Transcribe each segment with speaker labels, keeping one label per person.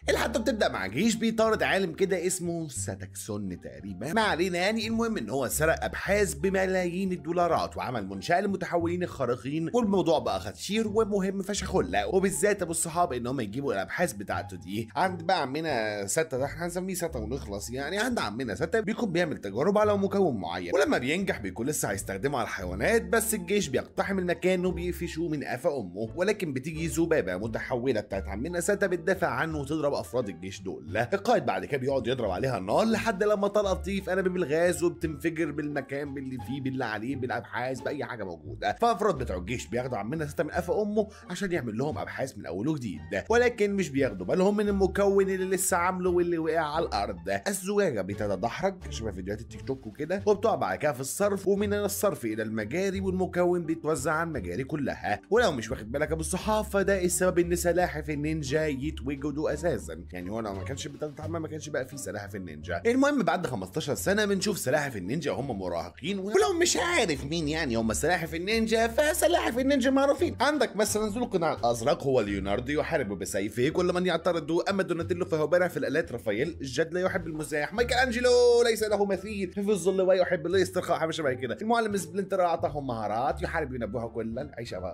Speaker 1: الحدوته بتبدا مع جيش بيطارد عالم كده اسمه ساتاكسون تقريبا ما علينا يعني المهم ان هو سرق ابحاث بملايين الدولارات وعمل منشاه للمتحولين الخارقين والموضوع بقى خطير ومهم فشخ لا وبالذات ابو الصحاب ان هم يجيبوا الابحاث بتاعته دي عند بقى عمنا سته ده احنا هنسميه سته ونخلص يعني عند عمنا سته بيكون بيعمل تجارب على مكون معين ولما بينجح بيكون لسه هيستخدمه على الحيوانات بس الجيش بيقتحم المكان وبيقفشوه من قفا امه ولكن بتيجي ذبابه متحوله بتاعت عمنا سته بتدافع عنه وتضرب افراد الجيش دول القائد بعد كده بيقعد يضرب عليها النار لحد لما طلقه بتطيف انابيب الغاز وبتنفجر بالمكان باللي فيه باللي عليه بالابحاث باي حاجه موجوده فافراد بتوع الجيش بياخدوا عمنا سته من قفا امه عشان يعمل لهم ابحاث من اول وجديد ولكن مش بياخدوا بالهم من المكون اللي لسه عامله واللي وقع على الارض الزجاجه بتتدحرج شبه فيديوهات التيك توك وكده وبتقع بعد كده في الصرف ومن الصرف الى المجاري والمكون بيتوزع على المجاري كلها ولو مش واخد بالك يا ابو الصحاب فده السبب ان سلاحف النينجا يتوجدوا اساسا يعني هو لو ما كانش بتتعمل ما كانش بقى في سلاحف النينجا المهم بعد 15 سنه بنشوف سلاحف النينجا هم مراهقين ولو مش عارف مين يعني هم سلاحف النينجا فسلاحف النينجا معروفين عندك مثلا ذو القناع الازرق هو ليوناردو يحارب بسيفه كل من يعترض اما دوناتيلو فهو بارع في الالات رافائيل الجد لا يحب المزاح مايكل انجلو ليس له مثيل في الظل ويحب الاسترخاء حاجه شبه كده المعلم سبلنتر اعطاهم مهارات يحارب ينبهه كلا عيشه بقى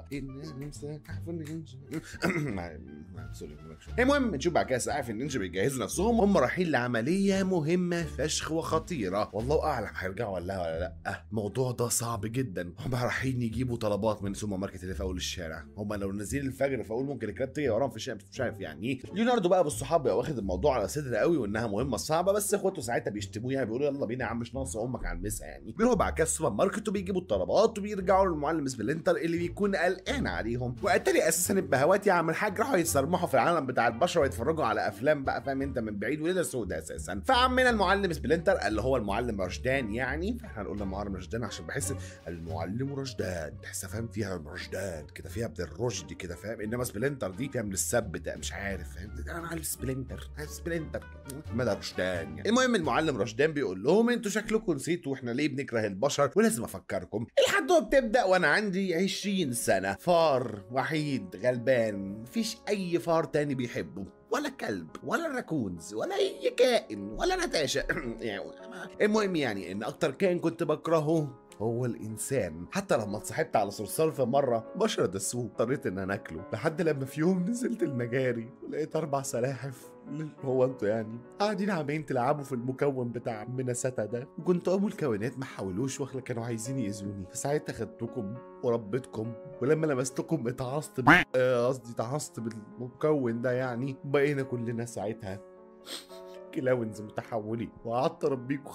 Speaker 1: سوري المهم نشوف بعد كده سقاف النينجا بيجهزوا نفسهم هم رايحين لعمليه مهمه فشخ وخطيره والله اعلم هيرجعوا ولا ولا لا الموضوع ده صعب جدا هم رايحين يجيبوا طلبات من السوبر ماركت اللي في اول الشارع هم لو نازلين الفجر فاقول ممكن الكلاب تيجي وراهم في الشارع بس مش عارف يعني ايه ليوناردو بقى بالصحاب بقى واخد الموضوع على صدر قوي وانها مهمه صعبه بس اخواته ساعتها بيشتموه يعني بيقولوا يلا بينا يا عم مش ناقصه امك على المسا يعني بيروحوا بعد كده السوبر ماركت وبيجيبوا الطلبات وبيرجعوا للمعلم سبلنتر اللي بيكون قلقان عليهم واتاري اساسا البهوات يا عم الحاج راحوا يتسرمحوا في العالم بتاع البشر ويتفرجوا على افلام بقى فاهم انت من بعيد وليله سوداء اساسا فعمنا المعلم سبلنتر اللي هو المعلم رشدان يعني فاحنا هنقول المعلم رشدان عشان بحس المعلم رشدان تحسها فاهم فيها رشدان كده فيها من الرشد كده فاهم انما سبلنتر دي فيها من السب ده مش عارف فاهم انا عارف سبلنتر عارف سبلنتر مدى رشدان يعني. المهم المعلم رشدان بيقول لهم انتوا شكلكم نسيتوا احنا ليه بنكره البشر ولازم افكركم الحدوته بتبدا وانا عندي 20 سنه فار وحيد غلبان مفيش اي فار تاني بيحبه ولا كلب ولا راكونز ولا اي كائن ولا نتاشا يعني المهم يعني ان اكتر كائن كنت بكرهه هو الانسان حتى لما اتصاحبت على صرصار في مره بشرة دسوه اضطريت ان انا اكله لحد لما في يوم نزلت المجاري ولقيت اربع سلاحف هو انتوا يعني قاعدين عمالين تلعبوا في المكون بتاع عمنا ستا ده وكنت ابو الكونات ما حاولوش واخلا كانوا عايزين يأذوني فساعتها خدتكم وربيتكم ولما لمستكم اتعصت ب- آه، قصدي اتعصت بالمكون ده يعني بقينا كلنا ساعتها كلاونز متحولين وقعدت اربيكم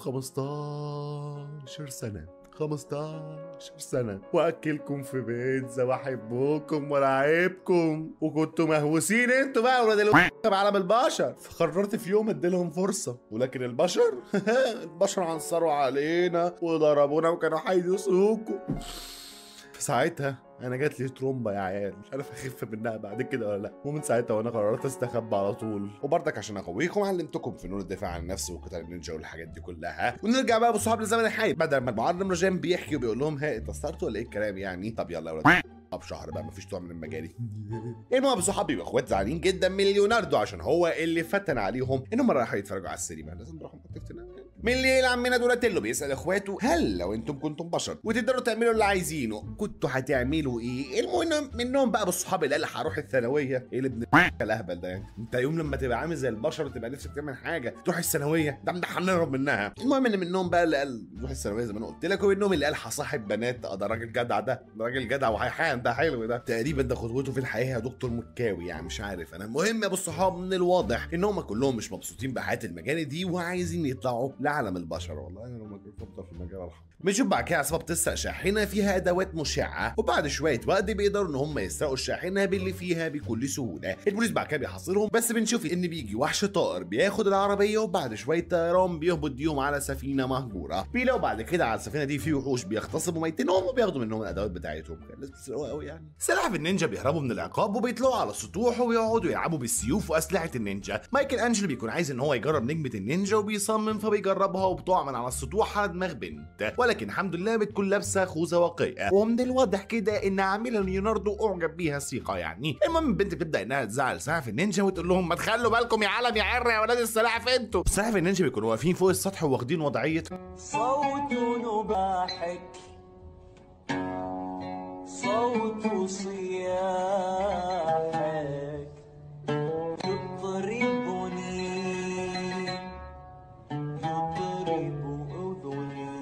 Speaker 1: 15 سنه 15 سنة وأكلكم في بيتزا وأحبكم وألعبكم وكنتوا مهووسين انتوا بقى ولاد الو بعالم البشر فقررت في يوم اديلهم فرصة ولكن البشر البشر عنصروا علينا وضربونا وكانوا هيدوسوكوا ساعتها انا جات لي ترومبا يا عيال مش عارف اخف منها بعد كده ولا لا ومن ساعتها وانا قررت استخبى على طول وبرضك عشان اقويكم علمتكم فنون الدفاع عن النفس وقتال النينجا والحاجات دي كلها ونرجع بقى بالصحاب للزمن الحالي بدل ما المعلم رجان بيحكي وبيقول لهم ها انت استرتوا ولا ايه الكلام يعني طب يلا يا ولاد طب شهر بقى مفيش طعم من المجاري المهم صحابي بيبقوا اخوات زعلانين جدا من ليوناردو عشان هو اللي فتن عليهم انهم راحوا يتفرجوا على السينما لازم نروح مكتبتنا من الليل عمنا دوناتيلو بيسال اخواته هل لو انتم كنتم بشر وتقدروا تعملوا اللي عايزينه كنتوا هتعملوا ايه المهم منهم بقى بالصحاب اللي قال هروح الثانويه ايه اللي ابن الاهبل ده يعني انت يوم لما تبقى عامل زي البشر وتبقى نفسك تعمل حاجه تروح الثانويه ده ده هنهرب منها المهم ان منهم بقى اللي قال روح الثانويه زي ما انا قلت لك ومنهم اللي قال هصاحب بنات اه ده راجل جدع ده ده راجل جدع وهيحان ده حلو ده تقريبا ده خطوته في الحياه يا دكتور مكاوي يعني مش عارف انا المهم يا ابو الصحاب من الواضح ان هم كلهم مش مبسوطين بحياه المجال دي وعايزين يطلعوا لعالم البشر والله انا لو ما كنت افضل في المجال الحمد بنشوف بعد كده عصابه بتسرق شاحنه فيها ادوات مشعه وبعد شويه وقت بيقدروا ان هم يسرقوا الشاحنه باللي فيها بكل سهوله البوليس بعد كده بيحاصرهم بس بنشوف ان بيجي وحش طائر بياخد العربيه وبعد شويه طيران بيهبط بيهم على سفينه مهجوره بيلاقوا بعد كده على السفينه دي في وحوش بيغتصبوا ميتينهم وبياخدوا منهم الادوات بتاعتهم كان الناس بتسرقوها قوي يعني سلاحف النينجا بيهربوا من العقاب وبيطلعوا على السطوح ويقعدوا يلعبوا بالسيوف واسلحه النينجا مايكل انجلو بيكون عايز ان هو يجرب نجمه النينجا وبيصمم فبيجرب بتضربها وبتقع من على السطوح على دماغ بنت ولكن الحمد لله بتكون لابسه خوذه واقيه ومن الواضح كده ان عاملها ليوناردو اعجب بيها ثقه يعني المهم البنت بتبدا انها تزعل سلاحف النينجا وتقول لهم ما تخلوا بالكم يا عالم يا عر يا ولاد السلاحف انتوا سلاحف النينجا بيكونوا واقفين فوق السطح وواخدين وضعيه
Speaker 2: صوت نباحك صوت صياحك يطربني يطرب أذني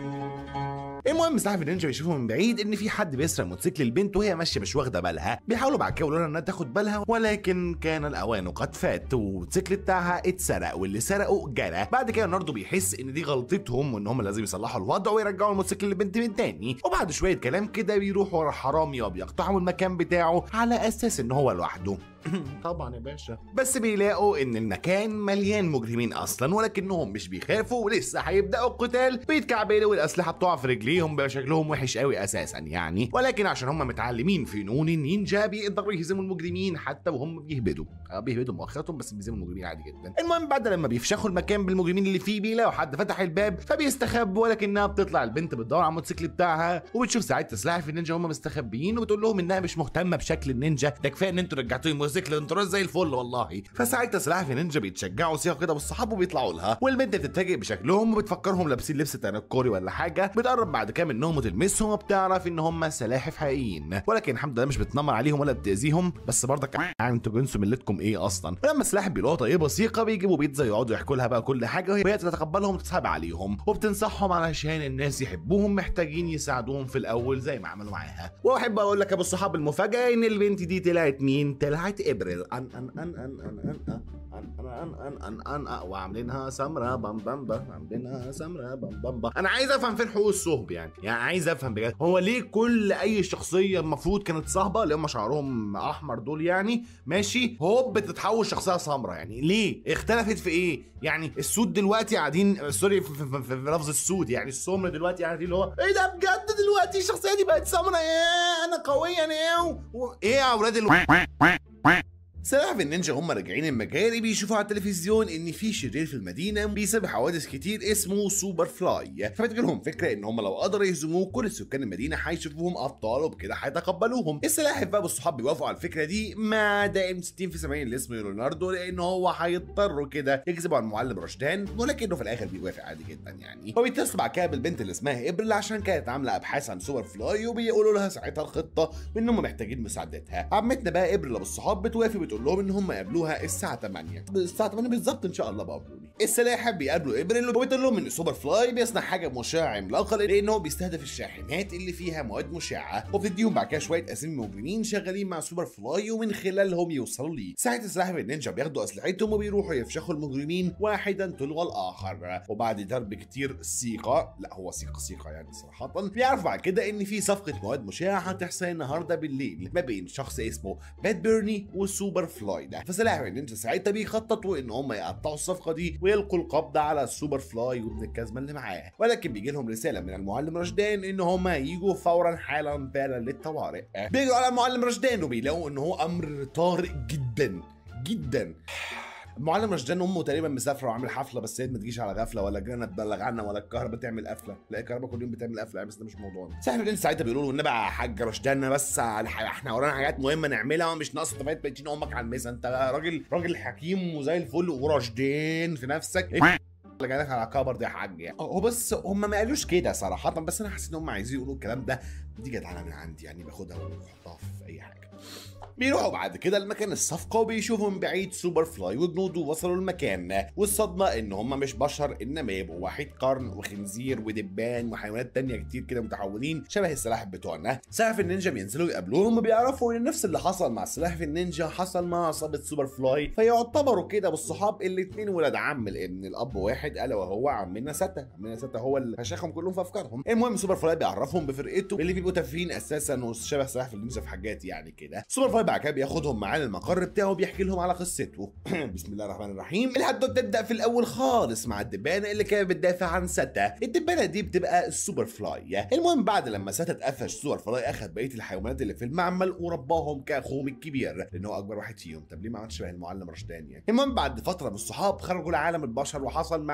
Speaker 1: المهم سلاحف النينجا بيشوفوا من بعيد ان في حد بيسرق موتوسيكل البنت وهي ماشيه مش واخده بالها بيحاولوا بعد كده يقولوا لها انها تاخد بالها ولكن كان الاوان قد فات والموتوسيكل بتاعها اتسرق واللي سرقه جرى بعد كده ليوناردو بيحس ان دي غلطتهم وان هم لازم يصلحوا الوضع ويرجعوا الموتوسيكل للبنت من تاني وبعد شويه كلام كده بيروحوا ورا حرامي وبيقتحموا المكان بتاعه على اساس ان هو لوحده طبعا يا باشا بس بيلاقوا ان المكان مليان مجرمين اصلا ولكنهم مش بيخافوا ولسه هيبداوا القتال بيتكعبلوا والاسلحه بتقع في رجليهم بقى شكلهم وحش قوي اساسا يعني ولكن عشان هم متعلمين فنون النينجا بيقدروا يهزموا المجرمين حتى وهم بيهبدوا آه، بيهبدوا مؤخرتهم بس بيهزموا المجرمين عادي جدا المهم بعد لما بيفشخوا المكان بالمجرمين اللي فيه بيلاقوا حد فتح الباب فبيستخبوا ولكنها بتطلع البنت بتدور على الموتوسيكل بتاعها وبتشوف ساعتها سلاحف النينجا هم مستخبيين وبتقول لهم انها مش مهتمه بشكل النينجا ده كفايه ان انتوا رجعتوا لي الموتوسيكل انتوا ناس زي الفل والله فساعتها سلاحف النينجا بيتشجعوا صيغه كده بالصحاب وبيطلعوا لها والبنت بتتفاجئ بشكلهم وبتفكرهم لابسين لبس تنكري ولا حاجه بتقرب بعد كده منهم وتلمسهم وبتعرف ان هم سلاحف حقيقيين ولكن الحمد لله مش بتنمر عليهم ولا بتاذيهم بس برضك يعني انتوا جنسوا ملتكم ايه اصلا ولما السلاحف بيلاقوها طيبه ثقه بيجيبوا بيتزا يقعدوا يحكوا لها بقى كل حاجه وهي تتقبلهم وتتصاحب عليهم وبتنصحهم علشان الناس يحبوهم محتاجين يساعدوهم في الاول زي ما عملوا معاها واحب اقول لك يا ابو الصحاب المفاجاه ان البنت دي طلعت مين طلعت ابريل ان ان ان ان ان ان ان ان ان ان ان ان وعاملينها سمرة بام بام بام عاملينها سمرة بام بام بام انا عايز افهم فين حقوق الصهب يعني يعني عايز افهم بجد هو ليه كل اي شخصيه المفروض كانت صاحبه اللي هم شعرهم احمر دول يعني ماشي هوب بتتحول شخصيه سمراء يعني ليه اختلفت في ايه يعني السود دلوقتي قاعدين سوري في, في, في, في لفظ السود يعني السمر دلوقتي قاعدين اللي هو ايه ده بجد دلوقتي الشخصيه دي بقت سمراء ايه انا قويه انا و- ايه يا اولاد ال... سلاحف النينجا هم راجعين المجاري بيشوفوا على التلفزيون ان في شرير في المدينه بيسبب حوادث كتير اسمه سوبر فلاي فبتجيلهم فكره ان هم لو قدروا يهزموه كل سكان المدينه هيشوفوهم ابطال وبكده هيتقبلوهم السلاحف بقى بالصحاب بيوافقوا على الفكره دي مع دائم 60 في 70 اللي اسمه ليوناردو لان هو هيضطروا كده يكذبوا على المعلم رشدان ولكنه في الاخر بيوافق عادي جدا يعني وبيتصلوا بعد كده بالبنت اللي اسمها ابريل عشان كانت عامله ابحاث عن سوبر فلاي وبيقولوا لها ساعتها الخطه وان هم محتاجين مساعدتها عمتنا بقى ابريل ابو الصحاب بتوافق بتقول لهم ان هم يقابلوها الساعه 8 الساعه 8 بالظبط ان شاء الله بقى قابلوني السلاحف بيقابلوا ابريل وبتقول لهم ان سوبر فلاي بيصنع حاجه مشعه عملاقه لانه بيستهدف الشاحنات اللي فيها مواد مشعه وبتديهم بعد كده شويه اسامي مجرمين شغالين مع سوبر فلاي ومن خلالهم يوصلوا ليه ساعه السلاحف النينجا بياخدوا اسلحتهم وبيروحوا يفشخوا المجرمين واحدا تلو الاخر وبعد ضرب كتير سيقه لا هو سيقه سيقه يعني صراحه بيعرف بعد كده ان في صفقه مواد مشعه هتحصل النهارده بالليل ما بين شخص اسمه بات بيرني وسوبر فلاي ده فسلاحف النينجا ساعتها بيخططوا ان هم يقطعوا الصفقه دي ويلقوا القبض على السوبر فلاي وابن الكازمه اللي معاه ولكن بيجي لهم رساله من المعلم رشدان ان هم يجوا فورا حالا فعلا للطوارئ بيجوا على المعلم رشدان وبيلاقوا ان هو امر طارئ جدا جدا المعلم رشدان امه تقريبا مسافره وعامل حفله بس هي ما تجيش على غفله ولا جانا تبلغ عنا ولا الكهرباء تعمل قفله لا الكهرباء كل يوم بتعمل قفله بس ده مش موضوعنا صاحب الناس ساعتها بيقولوا له النبي يا حاج رشدان بس احنا ورانا حاجات مهمه نعملها ومش ناقص تفايت بيتين امك على الميزه انت راجل راجل حكيم وزي الفل ورشدان في نفسك إيه اللي جايلك على كبر دي يا حاج يعني هو بس هم ما قالوش كده صراحه بس انا حاسس ان هم عايزين يقولوا الكلام ده دي جدعنه من عندي يعني باخدها واحطها في اي حاجه بيروحوا بعد كده لمكان الصفقة وبيشوفوا من بعيد سوبر فلاي وجنوده وصلوا المكان والصدمة ان هم مش بشر انما يبقوا واحد قرن وخنزير ودبان وحيوانات تانية كتير كده متحولين شبه السلاحف بتوعنا سلاحف النينجا بينزلوا يقابلوهم وبيعرفوا ان نفس اللي حصل مع السلاحف النينجا حصل مع عصابة سوبر فلاي فيعتبروا كده بالصحاب الاتنين ولاد عم لان الاب واحد الا وهو عمنا ستا عمنا ستا هو اللي فشخهم كلهم في افكارهم المهم سوبر فلاي بيعرفهم بفرقته اللي بيبقوا تافهين اساسا وشبه سلاحف النينجا في حاجات يعني كده سوبر فلاي بعد كده بياخدهم معاه للمقر بتاعه وبيحكي لهم على قصته بسم الله الرحمن الرحيم الحدوته بتبدا في الاول خالص مع الدبانه اللي كانت بتدافع عن ستا الدبانه دي بتبقى السوبر فلاي المهم بعد لما ستا اتقفش سوبر فلاي اخد بقيه الحيوانات اللي في المعمل ورباهم كاخوهم الكبير لان هو اكبر واحد فيهم طب ليه ما عملش شبه المعلم رشدان يعني المهم بعد فتره من الصحاب خرجوا لعالم البشر وحصل معاهم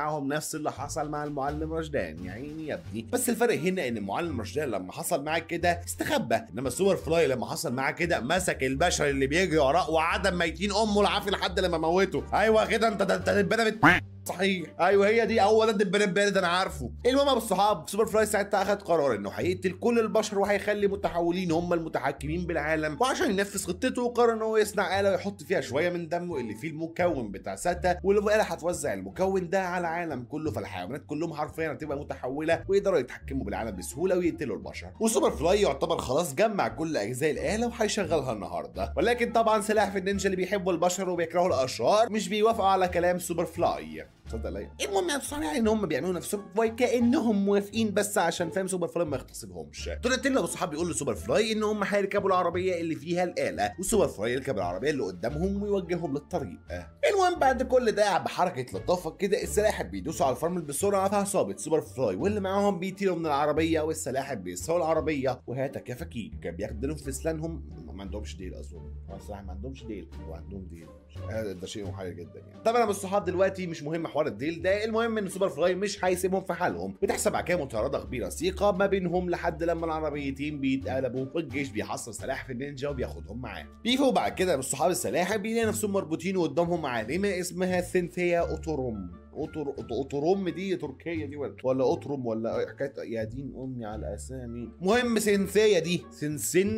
Speaker 1: معاهم نفس اللي حصل مع المعلم رشدان يا عيني يا ابني بس الفرق هنا ان المعلم رشدان لما حصل معاه كده استخبى انما السوبر فلاي لما حصل معاه كده مسك البشر اللي بيجري وراه وعدم ميتين امه العافيه لحد لما موته ايوه كده انت ده انت دبانه بت... صحيح ايوه هي دي اول الدبانه بارد انا عارفه المهم يا ابو الصحاب سوبر فلاي ساعتها اخد قرار انه هيقتل كل البشر وهيخلي متحولين هم المتحكمين بالعالم وعشان ينفذ خطته قرر ان هو يصنع اله ويحط فيها شويه من دمه اللي فيه المكون بتاع ساتا والاله هتوزع المكون ده على العالم كله فالحيوانات كلهم حرفيا هتبقى متحوله ويقدروا يتحكموا بالعالم بسهوله ويقتلوا البشر وسوبر فلاي يعتبر خلاص جمع كل اجزاء الاله وهيشغلها النهارده ولكن طبعا سلاحف النينجا اللي بيحبوا البشر وبيكرهوا الاشرار مش بيوافقوا على كلام سوبر فلاي تصدق ليا المهم يا بصراحه يعني ان هم بيعملوا نفسهم وكانهم موافقين بس عشان فاهم سوبر فلاي ما يغتصبهمش دوناتيلو ابو صحاب بيقول لسوبر فلاي ان هم هيركبوا العربيه اللي فيها الاله وسوبر فلاي يركب العربيه اللي قدامهم ويوجههم للطريق المهم بعد كل ده بحركه لطافه كده السلاحف بيدوسوا على الفرمل بسرعه فعصابه سوبر فلاي واللي معاهم بيطيروا من العربيه والسلاحف بيسرقوا العربيه وهاتك يا فكيك بياخدوا في اسنانهم ما عندهمش ديل اظن هو الصراحه ما عندهمش ديل وعندهم ديل آه، ده شيء محير جدا يعني طبعا يا الصحاب دلوقتي مش مهم حوار الديل ده المهم ان سوبر فلاي مش هيسيبهم في حالهم بتحصل بعد كده مطارده كبيره ثقه ما بينهم لحد لما العربيتين بيتقلبوا والجيش بيحصل سلاحف النينجا وبياخدهم معاه بيفوا بعد كده بالصحاب السلاحف بيلاقي نفسهم مربوطين وقدامهم عالمه اسمها سينثيا اوتوروم اوتر أوت- اوتروم دي تركيه دي ولا ولا اوتروم ولا إيه حكايه يا دين امي على الاسامي مهم سينثيا دي سن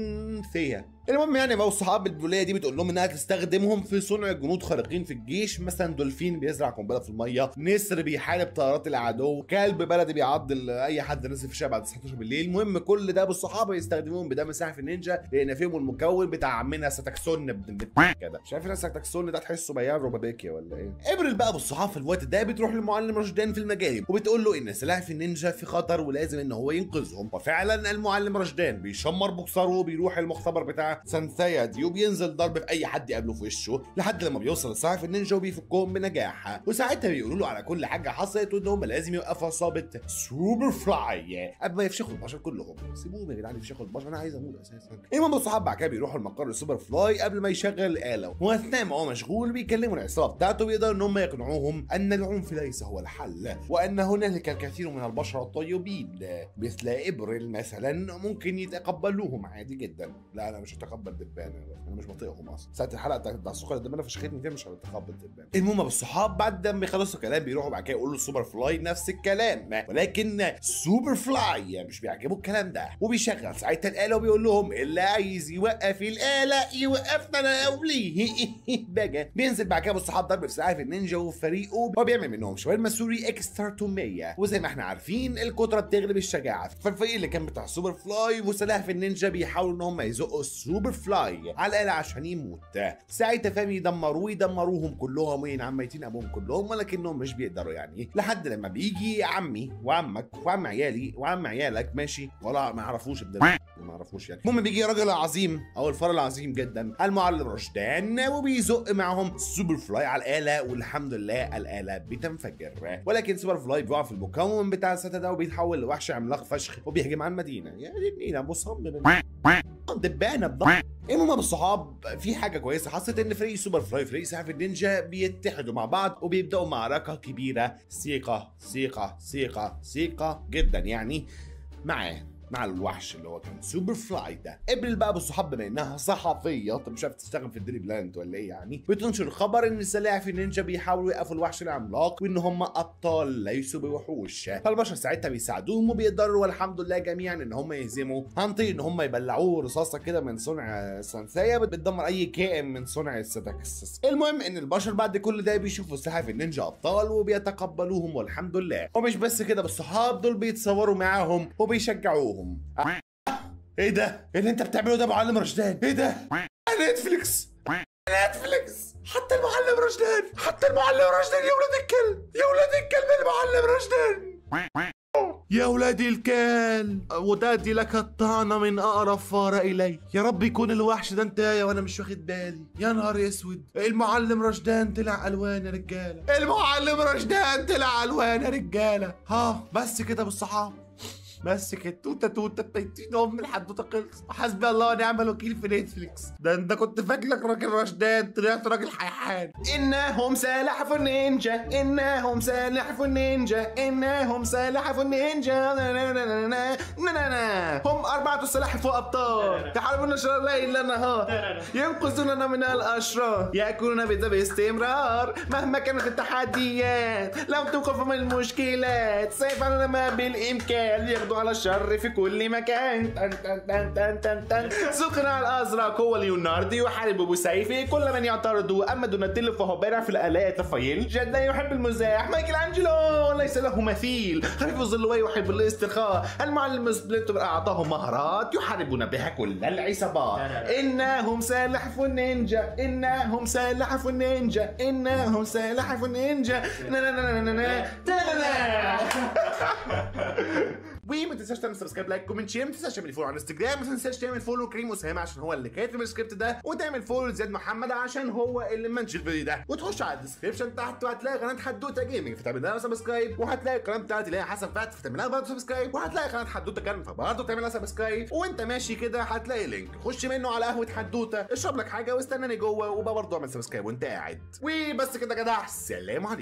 Speaker 1: سينثيا المهم يعني بقى الصحاب البوليه دي بتقول لهم انها تستخدمهم في صنع جنود خارقين في الجيش مثلا دولفين بيزرع قنبله في الميه نسر بيحارب طيارات العدو كلب بلدي بيعض ال- اي حد نازل في الشارع بعد 19 بالليل المهم كل ده بالصحابه يستخدموهم بدم سلاحف النينجا لان فيهم المكون بتاع عمنا ستكسون ابن بت- كده مش عارف ناس ستكسون ده تحسه بيان روبابيكيا ولا ايه ابرل بقى بالصحاب في الوقت ده بتروح للمعلم رشدان في المجاري وبتقول له ان سلاحف النينجا في خطر ولازم ان هو ينقذهم وفعلا المعلم رشدان بيشمر بوكسره وبيروح المختبر بتاع سانثايا دي وبينزل ضرب في اي حد يقابله في وشه لحد لما بيوصل لسلاحف النينجا وبيفكهم بنجاح وساعتها بيقولوا له على كل حاجه حصلت وان هم لازم يوقفوا عصابه سوبر فلاي قبل ما يفشخوا البشر كلهم سيبوهم يا جدعان يفشخوا البشر انا عايز اموت اساسا المهم الصحاب بعد كده بيروحوا المقر السوبر فلاي قبل ما يشغل الاله واثناء ما هو مشغول بيكلموا العصابه بتاعته بيقدروا ان هم يقنعوهم ان العنف ليس هو الحل وان هنالك الكثير من البشر الطيبين مثل ابريل مثلا ممكن يتقبلوهم عادي جدا لا انا مش هتقبل دبانه انا مش بطيقهم اصلا ساعه الحلقه بتاعت بتاع السكر الدبانه فشختني فيها مش هتقبل دبانه المهم بالصحاب بعد ما يخلصوا كلام بيروحوا بعد كده يقولوا السوبر فلاي نفس الكلام ولكن سوبر فلاي مش بيعجبه الكلام ده وبيشغل ساعتها الاله وبيقول لهم اللي عايز يوقف الاله يوقفنا انا قبليه بقى بينزل بعد كده بالصحاب ضرب في سلاحف النينجا وفريقه هو بيعمل منهم شاورما سوري اكسترا توميه وزي ما احنا عارفين الكتره بتغلب الشجاعه فالفريق اللي كان بتاع سوبر فلاي وسلاحف النينجا بيحاولوا ان هم يزقوا السوبر فلاي على الاله عشان يموت ساعتها فاهم يدمروه يدمروهم كلهم وين عميتين ابوهم كلهم ولكنهم مش بيقدروا يعني لحد لما بيجي عمي وعمك وعم عيالي وعم عيالك ماشي ولا ما يعرفوش ابن ما يعرفوش يعني المهم بيجي الراجل العظيم او الفار العظيم جدا المعلم رشدان وبيزق معهم سوبر فلاي على الاله والحمد لله الاله بتنفجر ولكن سوبر فلاي بيقع في المكون بتاع الستا ده وبيتحول لوحش عملاق فشخ وبيهجم على المدينه يا دي النيله مصمم دبانه بضغط المهم بالصحاب في حاجه كويسه حصلت ان فريق سوبر فلاي فريق سلاحف النينجا بيتحدوا مع بعض وبيبداوا معركه كبيره ثقه ثقه ثقه ثقه جدا يعني معاه مع الوحش اللي هو كان سوبر فلاي ده ابريل بقى بالصحاب بما انها صحفيه طب مش عارف تشتغل في الديلي بلانت ولا ايه يعني بتنشر خبر ان سلاحف النينجا بيحاولوا يوقفوا الوحش العملاق وان هم ابطال ليسوا بوحوش فالبشر ساعتها بيساعدوهم وبيقدروا والحمد لله جميعا ان هم يهزموا عن طريق ان هم يبلعوه رصاصه كده من صنع سانسايا بتدمر اي كائن من صنع الساتاكسس المهم ان البشر بعد كل ده بيشوفوا سلاحف النينجا ابطال وبيتقبلوهم والحمد لله ومش بس كده بالصحاب دول بيتصوروا معاهم وبيشجعوهم ايه ده؟ ايه اللي انت بتعمله ده يا معلم رشدان؟ ايه ده؟ نتفليكس نتفليكس حتى المعلم رشدان حتى المعلم رشدان يا ولاد الكلب يا ولاد الكلب المعلم رشدان يا ولادي الكلب ودادي لك الطعنة من أقرب فار إلي يا رب يكون الوحش ده انتهى وانا مش واخد بالي يا نهار اسود المعلم رشدان طلع ألوان يا رجالة المعلم رشدان طلع ألوان يا رجالة ها بس كده بالصحاب بس كده توته توته بيتين ام الحدوته خلص حسبي الله ونعم الوكيل في نتفليكس ده انت كنت فاكرك راجل رشدان طلعت راجل حيحان انهم سلاحف النينجا انهم سلاحف النينجا انهم سلاحف النينجا نا نا نا نا نا نا نا نا. هم أربعة سلاحف وأبطال يحاربون شر الليل نهار ينقذوننا من الأشرار يأكلون بيتزا باستمرار مهما كانت التحديات لو توقف من المشكلات سيفعلون ما بالإمكان يغدو على الشر في كل مكان تن تن تن تن تن تن سكر الأزرق هو ليوناردو يحارب بسيفه كل من يعترض أما دوناتيلو فهو بارع في الآلات رافائيل جد لا يحب المزاح مايكل أنجلو ليس له مثيل خفيف الظل ويحب الاسترخاء المعلم سبليتر أعطاهم مهارات يحاربون بها كل العصابات إنهم سلاحف النينجا إنهم سلاحف النينجا إنهم سلاحف النينجا نا نا نا نا نا نا نا نا وما تنساش تعمل سبسكرايب لايك كومنت شير ما تنساش تعمل فولو على انستجرام ما تنساش تعمل فولو كريم اسامه عشان هو اللي كاتب السكريبت ده وتعمل فولو لزياد محمد عشان هو اللي منشن الفيديو ده وتخش على الديسكربشن تحت وهتلاقي قناه حدوته جيمنج فتعمل لها سبسكرايب وهتلاقي القناه بتاعتي اللي هي حسن فتحي فتعمل لها برضه سبسكرايب وهتلاقي قناه حدوته كان فبرضه تعمل لها سبسكرايب وانت ماشي كده هتلاقي لينك خش منه على قهوه حدوته اشرب لك حاجه واستناني جوه وبقى برضه اعمل سبسكرايب وانت قاعد وبس كده يا جدع سلام عليكم